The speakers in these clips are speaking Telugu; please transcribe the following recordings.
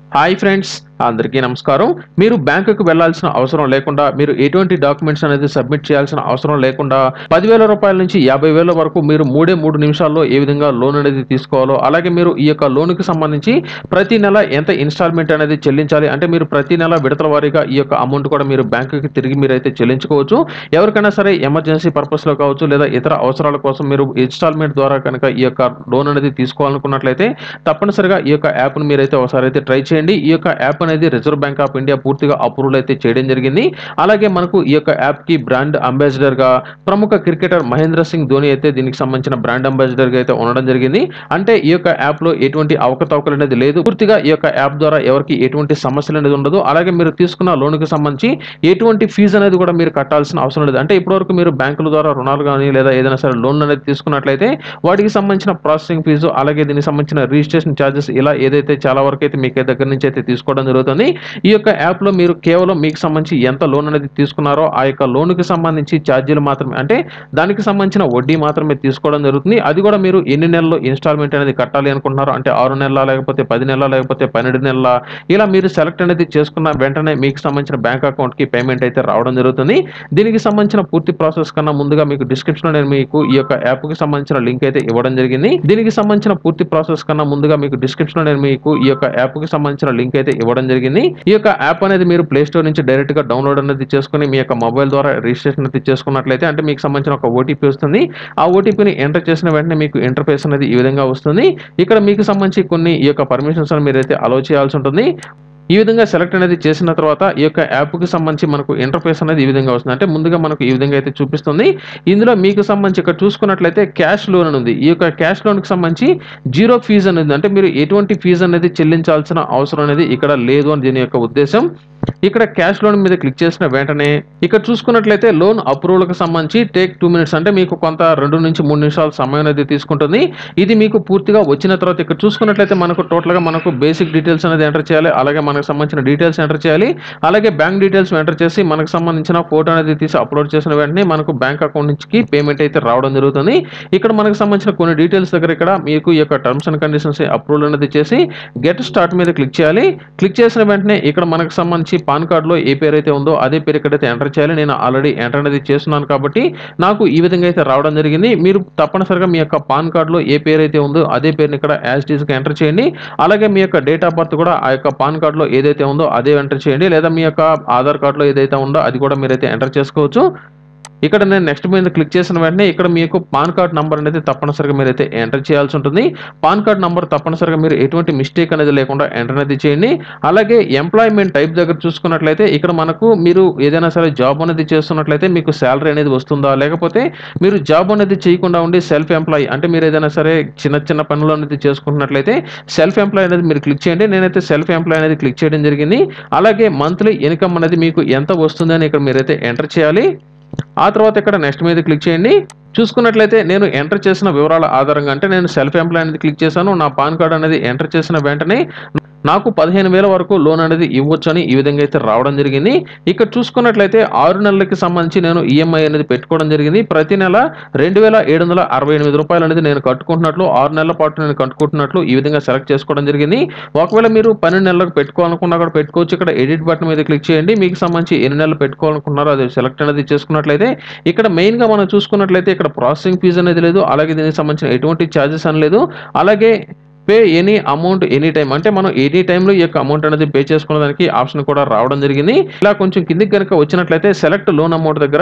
హాయ్ ఫ్రెండ్స్ అందరికీ నమస్కారం మీరు బ్యాంకుకు వెళ్లాల్సిన అవసరం లేకుండా మీరు ఎటువంటి డాక్యుమెంట్స్ అనేది సబ్మిట్ చేయాల్సిన అవసరం లేకుండా పదివేల రూపాయల నుంచి యాభై వేల వరకు మీరు మూడే మూడు నిమిషాల్లో ఏ విధంగా లోన్ అనేది తీసుకోవాలో అలాగే మీరు ఈ యొక్క లోన్కి సంబంధించి ప్రతి నెల ఎంత ఇన్స్టాల్మెంట్ అనేది చెల్లించాలి అంటే మీరు ప్రతి నెల విడతల వారీగా ఈ యొక్క అమౌంట్ కూడా మీరు బ్యాంకుకి తిరిగి మీరైతే చెల్లించుకోవచ్చు ఎవరికైనా సరే ఎమర్జెన్సీ పర్పస్లో కావచ్చు లేదా ఇతర అవసరాల కోసం మీరు ఇన్స్టాల్మెంట్ ద్వారా కనుక ఈ యొక్క లోన్ అనేది తీసుకోవాలనుకున్నట్లయితే తప్పనిసరిగా ఈ యొక్క యాప్ను మీరైతే ఒకసారి అయితే ట్రై చేయండి ఈ యొక్క యాప్ అనేది రిజర్వ్ బ్యాంక్ ఆఫ్ ఇండియా పూర్తిగా అప్రూవల్ అయితే చేయడం జరిగింది అలాగే మనకు ఈ యొక్క యాప్ కి బ్రాండ్ అంబాసిడర్ గా ప్రముఖ క్రికెటర్ మహేంద్ర సింగ్ ధోని అయితే దీనికి సంబంధించిన బ్రాండ్ అంబాసిడర్ గా అయితే ఉండడం జరిగింది అంటే ఈ యొక్క యాప్ లో ఎటువంటి అవకతవకలు అనేది లేదు పూర్తిగా ఈ యొక్క యాప్ ద్వారా ఎవరికి ఎటువంటి సమస్యలు అనేది ఉండదు అలాగే మీరు తీసుకున్న లోన్ కి సంబంధించి ఎటువంటి ఫీజు అనేది కూడా మీరు కట్టాల్సిన అవసరం లేదు అంటే ఇప్పటివరకు మీరు బ్యాంకుల ద్వారా రుణాలు కానీ లేదా ఏదైనా సరే లోన్ అనేది తీసుకున్నట్లయితే వాటికి సంబంధించిన ప్రాసెసింగ్ ఫీజు అలాగే దీనికి సంబంధించిన రిజిస్ట్రేషన్ ఛార్జెస్ ఇలా ఏదైతే చాలా వరకు అయితే మీకు దగ్గర నుంచి అయితే తీసుకోవడం జరుగుతుంది ఈ యొక్క యాప్ లో మీరు కేవలం మీకు సంబంధించి ఎంత లోన్ అనేది తీసుకున్నారో ఆ యొక్క లోన్ కి సంబంధించి ఛార్జీలు మాత్రమే అంటే దానికి సంబంధించిన వడ్డీ మాత్రమే తీసుకోవడం జరుగుతుంది అది కూడా మీరు ఎన్ని నెలల్లో ఇన్స్టాల్మెంట్ అనేది కట్టాలి అనుకుంటున్నారో అంటే ఆరు నెలల లేకపోతే పది నెలల లేకపోతే పన్నెండు నెలల ఇలా మీరు సెలెక్ట్ అనేది చేసుకున్న వెంటనే మీకు సంబంధించిన బ్యాంక్ అకౌంట్ కి పేమెంట్ అయితే రావడం జరుగుతుంది దీనికి సంబంధించిన పూర్తి ప్రాసెస్ కన్నా ముందుగా మీకు డిస్క్రిప్షన్ లో నేను మీకు ఈ యొక్క యాప్ కి సంబంధించిన లింక్ అయితే ఇవ్వడం జరిగింది దీనికి సంబంధించిన పూర్తి ప్రాసెస్ కన్నా ముందుగా మీకు డిస్క్రిప్షన్ లో నేను మీకు ఈ యొక్క యాప్ కి సంబంధించిన లింక్ అయితే ఇవ్వడం జరిగింది ఈ యొక్క యాప్ అనేది మీరు ప్లే స్టోర్ నుంచి డైరెక్ట్ గా డౌన్లోడ్ అనేది చేసుకుని మీ యొక్క మొబైల్ ద్వారా రిజిస్ట్రేషన్ అయితే చేసుకున్నట్లయితే అంటే మీకు సంబంధించిన ఒక ఓటీపీ వస్తుంది ఆ ఓటీపీని ఎంటర్ చేసిన వెంటనే మీకు ఇంటర్ఫేస్ అనేది ఈ విధంగా వస్తుంది ఇక్కడ మీకు సంబంధించి కొన్ని ఈ యొక్క పర్మిషన్స్ మీరైతే అలో చేయాల్సి ఉంటుంది ఈ విధంగా సెలెక్ట్ అనేది చేసిన తర్వాత ఈ యొక్క యాప్కి సంబంధించి మనకు ఇంటర్ఫేస్ అనేది ఈ విధంగా వస్తుంది అంటే ముందుగా మనకు ఈ విధంగా అయితే చూపిస్తుంది ఇందులో మీకు సంబంధించి ఇక్కడ చూసుకున్నట్లయితే క్యాష్ లోన్ అని ఉంది ఈ యొక్క క్యాష్ లోన్కి సంబంధించి జీరో ఫీజు అనేది అంటే మీరు ఎటువంటి ఫీజు అనేది చెల్లించాల్సిన అవసరం అనేది ఇక్కడ లేదు అని దీని యొక్క ఉద్దేశం ఇక్కడ క్యాష్ లోన్ మీద క్లిక్ చేసిన వెంటనే ఇక్కడ చూసుకున్నట్లయితే లోన్ అప్రూవల్ కి సంబంధించి టేక్ టూ మినిట్స్ అంటే మీకు కొంత రెండు నుంచి మూడు నిమిషాల సమయం అనేది తీసుకుంటుంది ఇది మీకు పూర్తిగా వచ్చిన తర్వాత ఇక్కడ చూసుకున్నట్లయితే మనకు టోటల్ గా మనకు బేసిక్ డీటెయిల్స్ అనేది ఎంటర్ చేయాలి అలాగే మనకు సంబంధించిన డీటెయిల్స్ ఎంటర్ చేయాలి అలాగే బ్యాంక్ డీటెయిల్స్ ఎంటర్ చేసి మనకు సంబంధించిన ఫోటో అనేది తీసి అప్లోడ్ చేసిన వెంటనే మనకు బ్యాంక్ అకౌంట్ నుంచి పేమెంట్ అయితే రావడం జరుగుతుంది ఇక్కడ మనకు సంబంధించిన కొన్ని డీటెయిల్స్ దగ్గర ఇక్కడ మీకు ఈ యొక్క టర్మ్స్ అండ్ కండిషన్స్ అప్రూవల్ అనేది చేసి గెట్ స్టార్ట్ మీద క్లిక్ చేయాలి క్లిక్ చేసిన వెంటనే ఇక్కడ మనకు సంబంధించి పాన్ కార్డులో ఏ పేరు అయితే ఉందో అదే పేరు ఇక్కడైతే ఎంటర్ చేయాలి నేను ఆల్రెడీ ఎంటర్ అనేది చేస్తున్నాను కాబట్టి నాకు ఈ విధంగా అయితే రావడం జరిగింది మీరు తప్పనిసరిగా మీ యొక్క పాన్ కార్డులో ఏ పేరు అయితే ఉందో అదే పేరుని ఇక్కడ యాజ్ గా ఎంటర్ చేయండి అలాగే మీ యొక్క డేట్ ఆఫ్ బర్త్ కూడా ఆ యొక్క పాన్ కార్డులో ఏదైతే ఉందో అదే ఎంటర్ చేయండి లేదా మీ యొక్క ఆధార్ కార్డులో ఏదైతే ఉందో అది కూడా మీరైతే ఎంటర్ చేసుకోవచ్చు ఇక్కడ నేను నెక్స్ట్ మీద క్లిక్ చేసిన వెంటనే ఇక్కడ మీకు పాన్ కార్డ్ నంబర్ అనేది తప్పనిసరిగా మీరైతే ఎంటర్ చేయాల్సి ఉంటుంది పాన్ కార్డ్ నంబర్ తప్పనిసరిగా మీరు ఎటువంటి మిస్టేక్ అనేది లేకుండా ఎంటర్ అనేది చేయండి అలాగే ఎంప్లాయ్మెంట్ టైప్ దగ్గర చూసుకున్నట్లయితే ఇక్కడ మనకు మీరు ఏదైనా సరే జాబ్ అనేది చేస్తున్నట్లయితే మీకు శాలరీ అనేది వస్తుందా లేకపోతే మీరు జాబ్ అనేది చేయకుండా ఉండి సెల్ఫ్ ఎంప్లాయ్ అంటే మీరు ఏదైనా సరే చిన్న చిన్న పనులు అనేది చేసుకుంటున్నట్లయితే సెల్ఫ్ ఎంప్లాయ్ అనేది మీరు క్లిక్ చేయండి నేనైతే సెల్ఫ్ ఎంప్లాయ్ అనేది క్లిక్ చేయడం జరిగింది అలాగే మంత్లీ ఇన్కమ్ అనేది మీకు ఎంత వస్తుందని ఇక్కడ మీరైతే ఎంటర్ చేయాలి ఆ తర్వాత ఇక్కడ నెక్స్ట్ మీద క్లిక్ చేయండి చూసుకున్నట్లయితే నేను ఎంటర్ చేసిన వివరాల ఆధారంగా అంటే నేను సెల్ఫ్ ఎంప్లాయ్ అనేది క్లిక్ చేశాను నా పాన్ కార్డ్ అనేది ఎంటర్ చేసిన వెంటనే నాకు పదిహేను వేల వరకు లోన్ అనేది ఇవ్వచ్చు అని ఈ విధంగా అయితే రావడం జరిగింది ఇక్కడ చూసుకున్నట్లయితే ఆరు నెలలకి సంబంధించి నేను ఈఎంఐ అనేది పెట్టుకోవడం జరిగింది ప్రతి నెల రెండు వేల ఏడు వందల అరవై ఎనిమిది రూపాయలు అనేది నేను కట్టుకుంటున్నట్లు ఆరు నెలల పాటు నేను కట్టుకుంటున్నట్లు ఈ విధంగా సెలెక్ట్ చేసుకోవడం జరిగింది ఒకవేళ మీరు పన్నెండు నెలలకు పెట్టుకోవాలనుకున్నా కూడా పెట్టుకోవచ్చు ఇక్కడ ఎడిట్ బటన్ మీద క్లిక్ చేయండి మీకు సంబంధించి ఎన్ని నెలలు పెట్టుకోవాలనుకున్నారో అది సెలెక్ట్ అనేది చేసుకున్నట్లయితే ఇక్కడ మెయిన్ గా మనం చూసుకున్నట్లయితే ఇక్కడ ప్రాసెసింగ్ ఫీజు అనేది లేదు అలాగే దీనికి సంబంధించిన ఎటువంటి ఛార్జెస్ అని లేదు అలాగే pay any amount any time అంటే మనం ఎనీ టైంలో ఈ యొక్క అమౌంట్ అనేది పే చేసుకునే దానికి ఆప్షన్ కూడా రావడం జరిగింది ఇలా కొంచెం కిందికి కనుక వచ్చినట్లయితే సెలెక్ట్ లోన్ అమౌంట్ దగ్గర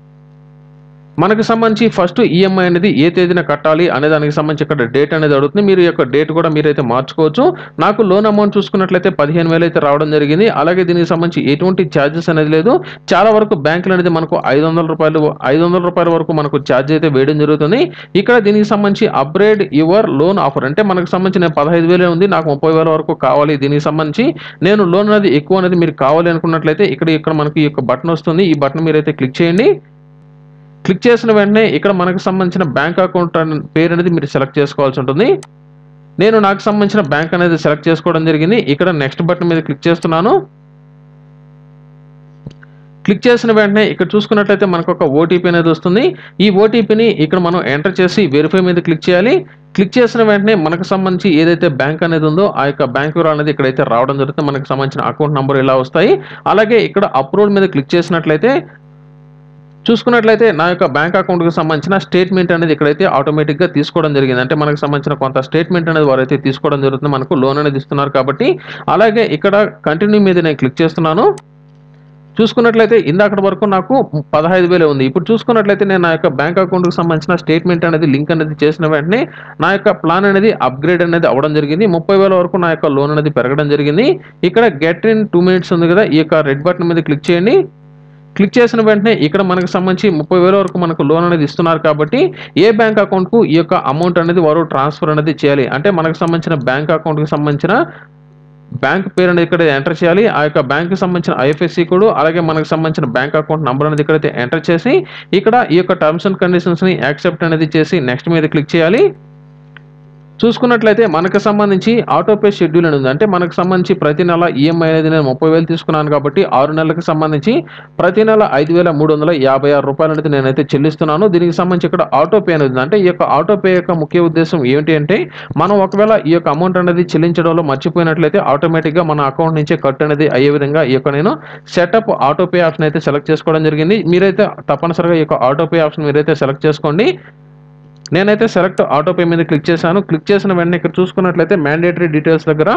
మనకు సంబంధించి ఫస్ట్ ఈఎంఐ అనేది ఏ తేదీన కట్టాలి అనే దానికి సంబంధించి ఇక్కడ డేట్ అనేది అడుగుతుంది మీరు ఈ యొక్క డేట్ కూడా మీరైతే మార్చుకోవచ్చు నాకు లోన్ అమౌంట్ చూసుకున్నట్లయితే పదిహేను వేలు అయితే రావడం జరిగింది అలాగే దీనికి సంబంధించి ఎటువంటి ఛార్జెస్ అనేది లేదు చాలా వరకు బ్యాంకులు అనేది మనకు ఐదు వందల రూపాయలు ఐదు వందల రూపాయల వరకు మనకు ఛార్జ్ అయితే వేయడం జరుగుతుంది ఇక్కడ దీనికి సంబంధించి అప్గ్రేడ్ యువర్ లోన్ ఆఫర్ అంటే మనకు సంబంధించి నేను పదహైదు వేలే ఉంది నాకు ముప్పై వేల వరకు కావాలి దీనికి సంబంధించి నేను లోన్ అనేది ఎక్కువ అనేది మీరు కావాలి అనుకున్నట్లయితే ఇక్కడ ఇక్కడ మనకి ఈ యొక్క బటన్ వస్తుంది ఈ బటన్ మీరైతే క్లిక్ చేయండి క్లిక్ చేసిన వెంటనే ఇక్కడ మనకు సంబంధించిన బ్యాంక్ అకౌంట్ అనే పేరు అనేది మీరు సెలెక్ట్ చేసుకోవాల్సి ఉంటుంది నేను నాకు సంబంధించిన బ్యాంక్ అనేది సెలెక్ట్ చేసుకోవడం జరిగింది ఇక్కడ నెక్స్ట్ బటన్ మీద క్లిక్ చేస్తున్నాను క్లిక్ చేసిన వెంటనే ఇక్కడ చూసుకున్నట్లయితే మనకు ఒక ఓటీపీ అనేది వస్తుంది ఈ ఓటీపీని ఇక్కడ మనం ఎంటర్ చేసి వెరిఫై మీద క్లిక్ చేయాలి క్లిక్ చేసిన వెంటనే మనకు సంబంధించి ఏదైతే బ్యాంక్ అనేది ఉందో ఆ యొక్క బ్యాంక్ వివరాలు అనేది ఇక్కడైతే రావడం జరుగుతుంది మనకు సంబంధించిన అకౌంట్ నంబర్ ఇలా వస్తాయి అలాగే ఇక్కడ అప్లోడ్ మీద క్లిక్ చేసినట్లయితే చూసుకున్నట్లయితే నా యొక్క బ్యాంక్ అకౌంట్కి సంబంధించిన స్టేట్మెంట్ అనేది ఇక్కడైతే ఆటోమేటిక్గా తీసుకోవడం జరిగింది అంటే మనకు సంబంధించిన కొంత స్టేట్మెంట్ అనేది వారైతే తీసుకోవడం జరుగుతుంది మనకు లోన్ అనేది ఇస్తున్నారు కాబట్టి అలాగే ఇక్కడ కంటిన్యూ మీద నేను క్లిక్ చేస్తున్నాను చూసుకున్నట్లయితే ఇందాకటి వరకు నాకు పదహైదు వేలే ఉంది ఇప్పుడు చూసుకున్నట్లయితే నేను నా యొక్క బ్యాంక్ అకౌంట్కి సంబంధించిన స్టేట్మెంట్ అనేది లింక్ అనేది చేసిన వెంటనే నా యొక్క ప్లాన్ అనేది అప్గ్రేడ్ అనేది అవ్వడం జరిగింది ముప్పై వేల వరకు నా యొక్క లోన్ అనేది పెరగడం జరిగింది ఇక్కడ గెట్ ఇన్ టూ మినిట్స్ ఉంది కదా ఈ యొక్క రెడ్ బటన్ మీద క్లిక్ చేయండి క్లిక్ చేసిన వెంటనే ఇక్కడ మనకు సంబంధించి ముప్పై వేల వరకు మనకు లోన్ అనేది ఇస్తున్నారు కాబట్టి ఏ బ్యాంక్ అకౌంట్కు ఈ యొక్క అమౌంట్ అనేది వారు ట్రాన్స్ఫర్ అనేది చేయాలి అంటే మనకు సంబంధించిన బ్యాంక్ అకౌంట్కి సంబంధించిన బ్యాంక్ పేరు అనేది ఇక్కడ ఎంటర్ చేయాలి ఆ యొక్క బ్యాంక్ సంబంధించిన ఐఎఫ్ఎస్సి కోడ్ అలాగే మనకు సంబంధించిన బ్యాంక్ అకౌంట్ నంబర్ అనేది ఇక్కడైతే ఎంటర్ చేసి ఇక్కడ ఈ యొక్క టర్మ్స్ అండ్ కండిషన్స్ ని యాక్సెప్ట్ అనేది చేసి నెక్స్ట్ మీద క్లిక్ చేయాలి చూసుకున్నట్లయితే మనకు సంబంధించి ఆటోపే షెడ్యూల్ అని ఉంది అంటే మనకు సంబంధించి ప్రతి నెల ఈఎంఐ అనేది నేను ముప్పై వేలు తీసుకున్నాను కాబట్టి ఆరు నెలలకు సంబంధించి ప్రతి నెల ఐదు వేల మూడు వందల యాభై ఆరు రూపాయలు అనేది నేనైతే చెల్లిస్తున్నాను దీనికి సంబంధించి ఇక్కడ ఆటోపే అనేది ఉంది అంటే ఈ యొక్క ఆటోపే యొక్క ముఖ్య ఉద్దేశం ఏంటి అంటే మనం ఒకవేళ ఈ యొక్క అమౌంట్ అనేది చెల్లించడంలో మర్చిపోయినట్లయితే ఆటోమేటిక్గా మన అకౌంట్ నుంచే కట్ అనేది అయ్యే విధంగా ఈ యొక్క నేను సెటప్ ఆటోపే ఆప్షన్ అయితే సెలెక్ట్ చేసుకోవడం జరిగింది మీరైతే తప్పనిసరిగా ఈ యొక్క ఆటోపే ఆప్షన్ మీరైతే సెలెక్ట్ చేసుకోండి నేనైతే సెలెక్ట్ ఆటోపే మీద క్లిక్ చేశాను క్లిక్ చేసిన వెంటనే ఇక్కడ చూసుకున్నట్లయితే మ్యాండేటరీ డీటెయిల్స్ దగ్గర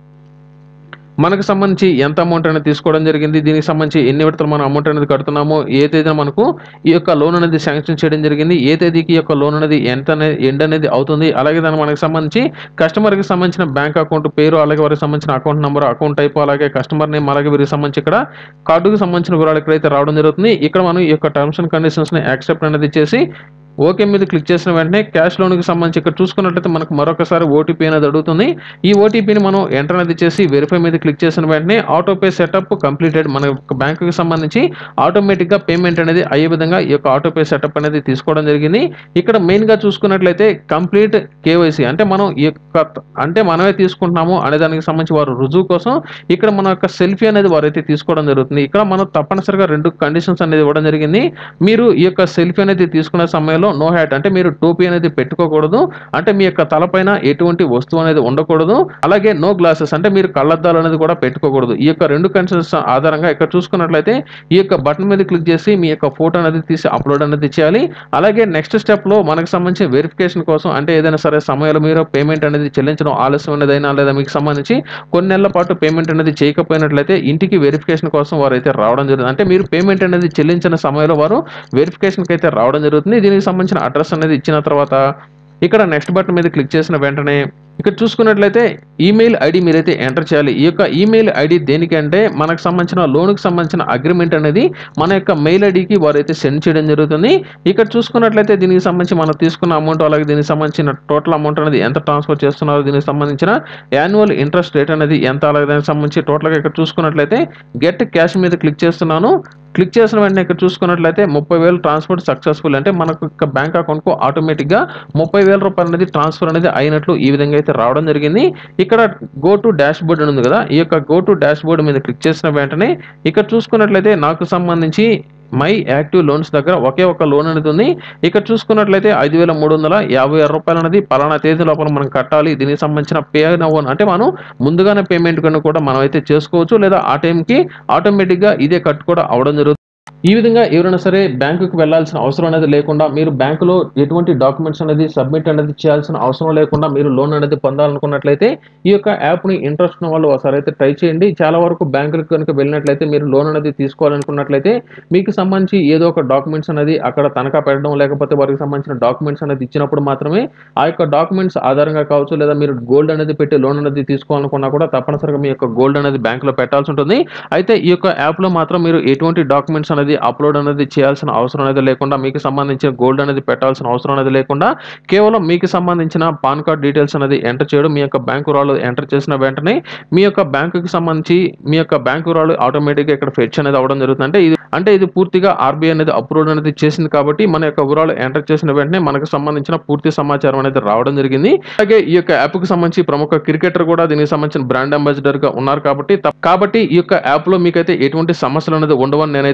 మనకు సంబంధించి ఎంత అమౌంట్ అనేది తీసుకోవడం జరిగింది దీనికి సంబంధించి ఎన్ని విడతలు మనం అమౌంట్ అనేది కడుతున్నామో ఏ తేదీన మనకు ఈ యొక్క లోన్ అనేది శాంక్షన్ చేయడం జరిగింది ఏ తేదీకి ఈ యొక్క లోన్ అనేది ఎంత అనేది ఎండ్ అనేది అవుతుంది అలాగే దాని మనకు సంబంధించి కస్టమర్కి సంబంధించిన బ్యాంక్ అకౌంట్ పేరు అలాగే వారికి సంబంధించిన అకౌంట్ నెంబర్ అకౌంట్ టైప్ అలాగే కస్టమర్ నేమ్ అలాగే వీరికి సంబంధించి ఇక్కడ కార్డుకు సంబంధించిన వివరాలు ఇక్కడైతే రావడం జరుగుతుంది ఇక్కడ మనం ఈ యొక్క టర్మ్స్ అండ్ కండిషన్స్ ని యాక్సెప్ట్ అనేది చేసి ఓకే మీద క్లిక్ చేసిన వెంటనే క్యాష్ లోన్కి సంబంధించి ఇక్కడ చూసుకున్నట్లయితే మనకు మరొకసారి ఓటీపీ అనేది అడుగుతుంది ఈ ఓటీపీని మనం ఎంటర్ అనేది చేసి వెరిఫై మీద క్లిక్ చేసిన వెంటనే ఆటోపే సెటప్ కంప్లీటెడ్ మన బ్యాంకుకి సంబంధించి ఆటోమేటిక్గా పేమెంట్ అనేది అయ్యే విధంగా ఈ యొక్క ఆటోపే సెటప్ అనేది తీసుకోవడం జరిగింది ఇక్కడ మెయిన్గా చూసుకున్నట్లయితే కంప్లీట్ కేవైసీ అంటే మనం ఈ యొక్క అంటే మనమే తీసుకుంటున్నాము అనే దానికి సంబంధించి వారు రుజువు కోసం ఇక్కడ మన యొక్క సెల్ఫీ అనేది వారైతే తీసుకోవడం జరుగుతుంది ఇక్కడ మనం తప్పనిసరిగా రెండు కండిషన్స్ అనేది ఇవ్వడం జరిగింది మీరు ఈ యొక్క సెల్ఫీ అనేది తీసుకునే సమయంలో నో హ్యాట్ అంటే మీరు టోపీ అనేది పెట్టుకోకూడదు అంటే మీ యొక్క తలపైన ఎటువంటి వస్తువు అనేది ఉండకూడదు అలాగే నో గ్లాసెస్ అంటే మీరు కళ్ళద్దాలు అనేది కూడా పెట్టుకోకూడదు ఈ యొక్క రెండు కండిషన్స్ ఆధారంగా ఇక్కడ చూసుకున్నట్లయితే ఈ యొక్క బటన్ మీద క్లిక్ చేసి మీ యొక్క ఫోటో అనేది తీసి అప్లోడ్ అనేది చేయాలి అలాగే నెక్స్ట్ స్టెప్ లో మనకు సంబంధించిన వెరిఫికేషన్ కోసం అంటే ఏదైనా సరే సమయంలో మీరు పేమెంట్ అనేది చెల్లించడం ఆలస్యం అనేదైనా లేదా మీకు సంబంధించి కొన్ని నెలల పాటు పేమెంట్ అనేది చేయకపోయినట్లయితే ఇంటికి వెరిఫికేషన్ కోసం వారు అయితే రావడం జరుగుతుంది అంటే మీరు పేమెంట్ అనేది చెల్లించిన సమయంలో వారు వెరిఫికేషన్కి అయితే రావడం జరుగుతుంది దీనికి సంబంధించిన అడ్రస్ అనేది ఇచ్చిన తర్వాత ఇక్కడ నెక్స్ట్ బటన్ మీద క్లిక్ చేసిన వెంటనే ఇక్కడ చూసుకున్నట్లయితే ఈమెయిల్ ఐడి మీరైతే ఎంటర్ చేయాలి ఈ యొక్క ఈమెయిల్ ఐడి దేనికంటే మనకు సంబంధించిన లోన్కి సంబంధించిన అగ్రిమెంట్ అనేది మన యొక్క మెయిల్ ఐడికి వారైతే సెండ్ చేయడం జరుగుతుంది ఇక్కడ చూసుకున్నట్లయితే దీనికి సంబంధించి మనం తీసుకున్న అమౌంట్ అలాగే దీనికి సంబంధించిన టోటల్ అమౌంట్ అనేది ఎంత ట్రాన్స్ఫర్ చేస్తున్నారో దీనికి సంబంధించిన యాన్యువల్ ఇంట్రెస్ట్ రేట్ అనేది ఎంత అలాగే దానికి సంబంధించి టోటల్గా ఇక్కడ చూసుకున్నట్లయితే గెట్ క్యాష్ మీద క్లిక్ చేస్తున్నాను క్లిక్ చేసిన వెంటనే ఇక్కడ చూసుకున్నట్లయితే ముప్పై వేలు ట్రాన్స్ఫర్ సక్సెస్ఫుల్ అంటే మనకు బ్యాంక్ అకౌంట్కు ఆటోమేటిక్గా ముప్పై వేల రూపాయలు అనేది ట్రాన్స్ఫర్ అనేది అయినట్లు ఈ విధంగా అయితే రావడం జరిగింది ఇక్కడ గో టు డాష్ బోర్డ్ అని ఉంది కదా ఈ యొక్క గో టు డాష్ బోర్డ్ మీద క్లిక్ చేసిన వెంటనే ఇక్కడ చూసుకున్నట్లయితే నాకు సంబంధించి మై యాక్టివ్ లోన్స్ దగ్గర ఒకే ఒక లోన్ అనేది ఉంది ఇక్కడ చూసుకున్నట్లయితే ఐదు వేల మూడు వందల యాభై ఆరు రూపాయలు అనేది పలానా తేదీ లోపల మనం కట్టాలి దీనికి సంబంధించిన పే నవ్వన్ అంటే మనం ముందుగానే పేమెంట్ కన్నా కూడా మనం అయితే చేసుకోవచ్చు లేదా ఆ టైంకి ఆటోమేటిక్గా ఇదే కట్ కూడా అవడం జరుగుతుంది ఈ విధంగా ఎవరైనా సరే బ్యాంకుకి వెళ్ళాల్సిన అవసరం అనేది లేకుండా మీరు బ్యాంకులో ఎటువంటి డాక్యుమెంట్స్ అనేది సబ్మిట్ అనేది చేయాల్సిన అవసరం లేకుండా మీరు లోన్ అనేది పొందాలనుకున్నట్లయితే ఈ యొక్క యాప్ని ఇంట్రెస్ట్ ఉన్న వాళ్ళు ఒకసారి అయితే ట్రై చేయండి చాలా వరకు బ్యాంకులకు కనుక వెళ్ళినట్లయితే మీరు లోన్ అనేది తీసుకోవాలనుకున్నట్లయితే మీకు సంబంధించి ఏదో ఒక డాక్యుమెంట్స్ అనేది అక్కడ తనఖా పెట్టడం లేకపోతే వారికి సంబంధించిన డాక్యుమెంట్స్ అనేది ఇచ్చినప్పుడు మాత్రమే ఆ యొక్క డాక్యుమెంట్స్ ఆధారంగా కావచ్చు లేదా మీరు గోల్డ్ అనేది పెట్టి లోన్ అనేది తీసుకోవాలనుకున్నా కూడా తప్పనిసరిగా మీ యొక్క గోల్డ్ అనేది బ్యాంకులో పెట్టాల్సి ఉంటుంది అయితే ఈ యొక్క యాప్లో మాత్రం మీరు ఎటువంటి డాక్యుమెంట్స్ అనేది అప్లోడ్ అనేది చేయాల్సిన అవసరం అనేది లేకుండా మీకు సంబంధించిన గోల్డ్ అనేది పెట్టాల్సిన అవసరం అనేది లేకుండా కేవలం మీకు సంబంధించిన పాన్ కార్డ్ డీటెయిల్స్ అనేది ఎంటర్ చేయడం మీ యొక్క బ్యాంకు వివరాలు ఎంటర్ చేసిన వెంటనే మీ యొక్క బ్యాంకుకి సంబంధించి మీ యొక్క బ్యాంకు వివరాలు ఆటోమేటిక్గా ఇక్కడ ఫెచ్ అనేది అవ్వడం జరుగుతుంది అంటే ఇది అంటే ఇది పూర్తిగా ఆర్బీఐ అనేది అప్రూవ్ అనేది చేసింది కాబట్టి మన యొక్క వివరాలు ఎంటర్ చేసిన వెంటనే మనకు సంబంధించిన పూర్తి సమాచారం అనేది రావడం జరిగింది అలాగే ఈ యొక్క యాప్ కి సంబంధించి ప్రముఖ క్రికెటర్ కూడా దీనికి సంబంధించిన బ్రాండ్ అంబాసిడర్ గా ఉన్నారు కాబట్టి త- కాబట్టి ఈ యొక్క యాప్ లో మీకైతే ఎటువంటి సమస్యలు అనేది ఉండవని నేనైతే అనుకుంటున్నాను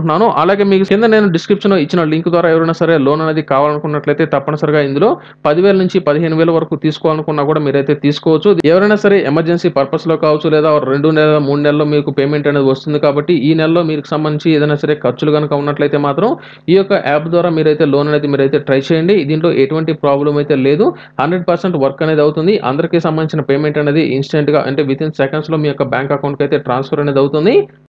అనుకుంటున్నాను అలాగే మీకు కింద నేను డిస్క్రిప్షన్ లో ఇచ్చిన లింక్ ద్వారా ఎవరైనా సరే లోన్ అనేది కావాలనుకున్నట్లయితే తప్పనిసరిగా ఇందులో పదివేల నుంచి పదిహేను వేల వరకు తీసుకోవాలనుకున్నా కూడా మీరైతే తీసుకోవచ్చు ఎవరైనా సరే ఎమర్జెన్సీ పర్పస్ లో కావచ్చు లేదా రెండు నెలల మూడు నెలల్లో మీకు పేమెంట్ అనేది వస్తుంది కాబట్టి ఈ నెలలో మీకు సంబంధించి ఏదైనా సరే ఖర్చులు కనుక ఉన్నట్లయితే మాత్రం ఈ యొక్క యాప్ ద్వారా మీరైతే లోన్ అనేది మీరైతే ట్రై చేయండి దీంట్లో ఎటువంటి ప్రాబ్లం అయితే లేదు హండ్రెడ్ పర్సెంట్ వర్క్ అనేది అవుతుంది అందరికీ సంబంధించిన పేమెంట్ అనేది ఇన్స్టెంట్ గా అంటే విత్ ఇన్ సెకండ్స్ లో మీ యొక్క బ్యాంక్ అకౌంట్ కి అయితే ట్రాన్స్ఫర్ అనేది అవుతుంది